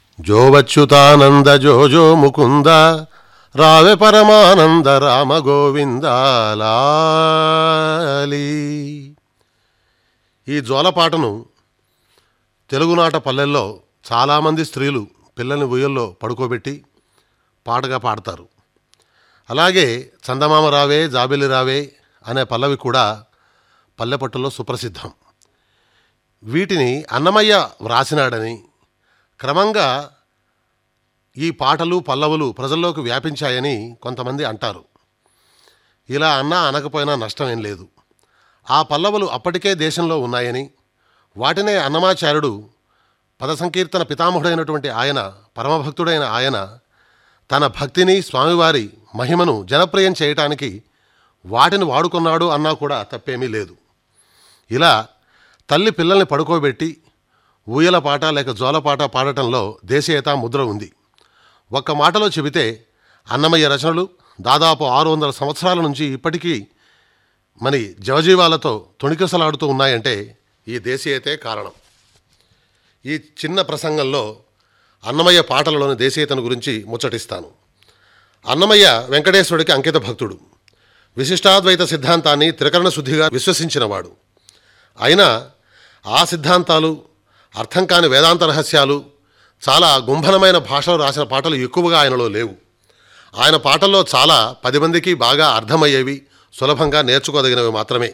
జోవచ్యుతానంద జో జో ముకుంద రావె పరమానంద రామ గోవింద లాలి ఈ జోలపాటను తెలుగునాట పల్లెల్లో చాలామంది స్త్రీలు పిల్లల్ని ఉయ్యల్లో పడుకోబెట్టి పాటగా పాడతారు అలాగే చందమామ రావే జాబిలి రావే అనే పల్లవి కూడా పల్లెపట్టులో సుప్రసిద్ధం వీటిని అన్నమయ్య వ్రాసినాడని క్రమంగా ఈ పాటలు పల్లవులు ప్రజల్లోకి వ్యాపించాయని కొంతమంది అంటారు ఇలా అన్నా అనకపోయినా నష్టమేం లేదు ఆ పల్లవులు అప్పటికే దేశంలో ఉన్నాయని వాటినే అన్నమాచార్యుడు పద సంకీర్తన పితామహుడైనటువంటి ఆయన పరమభక్తుడైన ఆయన తన భక్తిని స్వామివారి మహిమను జనప్రియం చేయటానికి వాటిని వాడుకున్నాడు అన్నా కూడా తప్పేమీ లేదు ఇలా తల్లి పిల్లల్ని పడుకోబెట్టి ఊయల పాట లేక జోలపాట పాడటంలో దేశీయత ముద్ర ఉంది ఒక్క మాటలో చెబితే అన్నమయ్య రచనలు దాదాపు ఆరు వందల సంవత్సరాల నుంచి ఇప్పటికీ మరి జవజీవాలతో తొణికిసలాడుతూ ఉన్నాయంటే ఈ దేశీయతే కారణం ఈ చిన్న ప్రసంగంలో అన్నమయ్య పాటలలోని దేశీయతను గురించి ముచ్చటిస్తాను అన్నమయ్య వెంకటేశ్వరుడికి అంకిత భక్తుడు విశిష్టాద్వైత సిద్ధాంతాన్ని త్రికరణ శుద్ధిగా విశ్వసించినవాడు అయినా ఆ సిద్ధాంతాలు అర్థం కాని వేదాంత రహస్యాలు చాలా గుంభనమైన భాషలో రాసిన పాటలు ఎక్కువగా ఆయనలో లేవు ఆయన పాటల్లో చాలా పది మందికి బాగా అర్థమయ్యేవి సులభంగా నేర్చుకోదగినవి మాత్రమే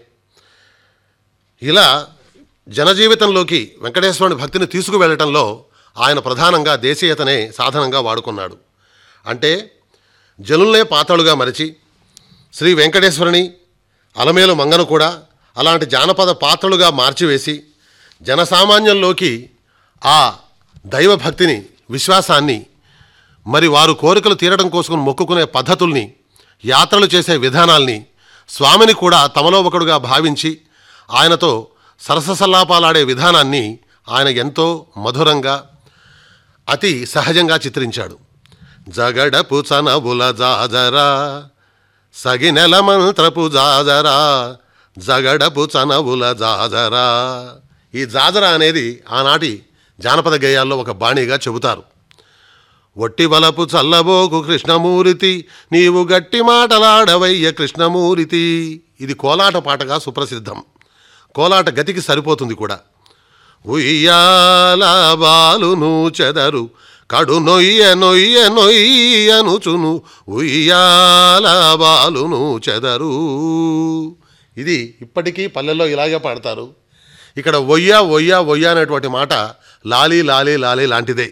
ఇలా జనజీవితంలోకి వెంకటేశ్వరుని భక్తిని తీసుకువెళ్ళటంలో ఆయన ప్రధానంగా దేశీయతనే సాధనంగా వాడుకున్నాడు అంటే జనుల్నే పాత్రలుగా మరిచి శ్రీ వెంకటేశ్వరుని అలమేలు మంగను కూడా అలాంటి జానపద పాత్రలుగా మార్చివేసి జనసామాన్యంలోకి ఆ దైవభక్తిని విశ్వాసాన్ని మరి వారు కోరికలు తీరడం కోసం మొక్కుకునే పద్ధతుల్ని యాత్రలు చేసే విధానాల్ని స్వామిని కూడా తమలో ఒకడుగా భావించి ఆయనతో సరససల్లాపాలాడే విధానాన్ని ఆయన ఎంతో మధురంగా అతి సహజంగా చిత్రించాడు జగడపు చనబుల జాజరా సగినెల మంత్రపు జాజరా జగడపు చనవుల జాజరా ఈ జాజరా అనేది ఆనాటి జానపద గేయాల్లో ఒక బాణిగా చెబుతారు ఒట్టి వలపు చల్లబోకు కృష్ణమూర్తి నీవు గట్టి మాటలాడవయ్య కృష్ణమూర్తి ఇది కోలాట పాటగా సుప్రసిద్ధం కోలాట గతికి సరిపోతుంది కూడా ఉయ్యాల బాలును చెదరు కడు నొయ్య నొయ్య నొయ్యనుచును ఉయ్యాల బాలును చెదరు ఇది ఇప్పటికీ పల్లెల్లో ఇలాగే పాడతారు ఇక్కడ ఒయ్య ఒయ్య ఒయ్య అనేటువంటి మాట లాలి లాలి లాలి లాంటిదే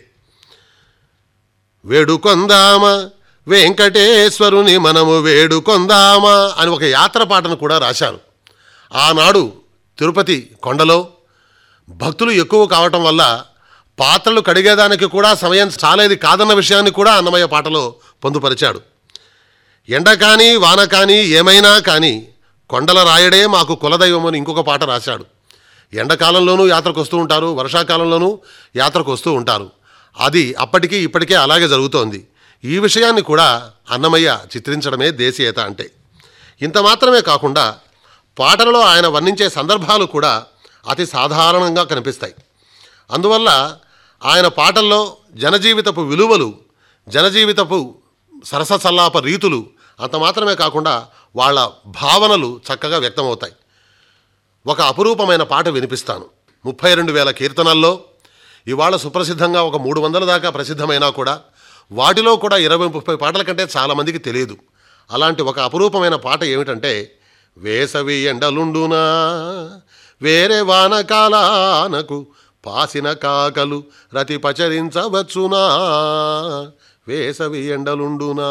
వేడుకొందామా వెంకటేశ్వరుని మనము వేడుకొందామా అని ఒక యాత్ర పాటను కూడా రాశారు ఆనాడు తిరుపతి కొండలో భక్తులు ఎక్కువ కావటం వల్ల పాత్రలు కడిగేదానికి కూడా సమయం చాలేది కాదన్న విషయాన్ని కూడా అన్నమయ్య పాటలో పొందుపరిచాడు ఎండ కానీ వాన కానీ ఏమైనా కానీ కొండల రాయడే మాకు కులదైవం అని ఇంకొక పాట రాశాడు ఎండాకాలంలోనూ యాత్రకు వస్తూ ఉంటారు వర్షాకాలంలోనూ యాత్రకు వస్తూ ఉంటారు అది అప్పటికీ ఇప్పటికే అలాగే జరుగుతోంది ఈ విషయాన్ని కూడా అన్నమయ్య చిత్రించడమే దేశీయత అంటే ఇంత మాత్రమే కాకుండా పాటలలో ఆయన వర్ణించే సందర్భాలు కూడా అతి సాధారణంగా కనిపిస్తాయి అందువల్ల ఆయన పాటల్లో జనజీవితపు విలువలు జనజీవితపు సరస సల్లాప రీతులు అంత మాత్రమే కాకుండా వాళ్ళ భావనలు చక్కగా వ్యక్తమవుతాయి ఒక అపురూపమైన పాట వినిపిస్తాను ముప్పై రెండు వేల కీర్తనల్లో ఇవాళ సుప్రసిద్ధంగా ఒక మూడు వందల దాకా ప్రసిద్ధమైనా కూడా వాటిలో కూడా ఇరవై ముప్పై పాటల కంటే చాలామందికి తెలియదు అలాంటి ఒక అపురూపమైన పాట ఏమిటంటే వేసవి ఎండలుండునా వేరే వానకాలానకు పాసిన కాకలు రతి పచరించవచ్చునా వేసవి ఎండలుండునా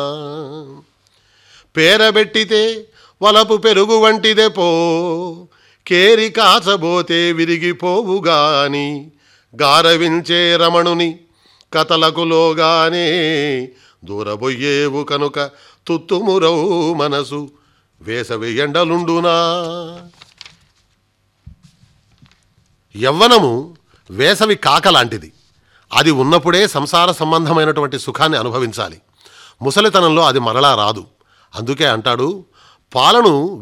పేరబెట్టితే వలపు పెరుగు వంటిదే పో కేరి కాచబోతే విరిగిపోవుగాని గారవించే రమణుని కథలకులోగానే దూరబొయ్యేవు కనుక తుత్తుమురవు మనసు వేసవి ఎండలుండునా యవ్వనము వేసవి కాక లాంటిది అది ఉన్నప్పుడే సంసార సంబంధమైనటువంటి సుఖాన్ని అనుభవించాలి ముసలితనంలో అది మరలా రాదు అందుకే అంటాడు పాలను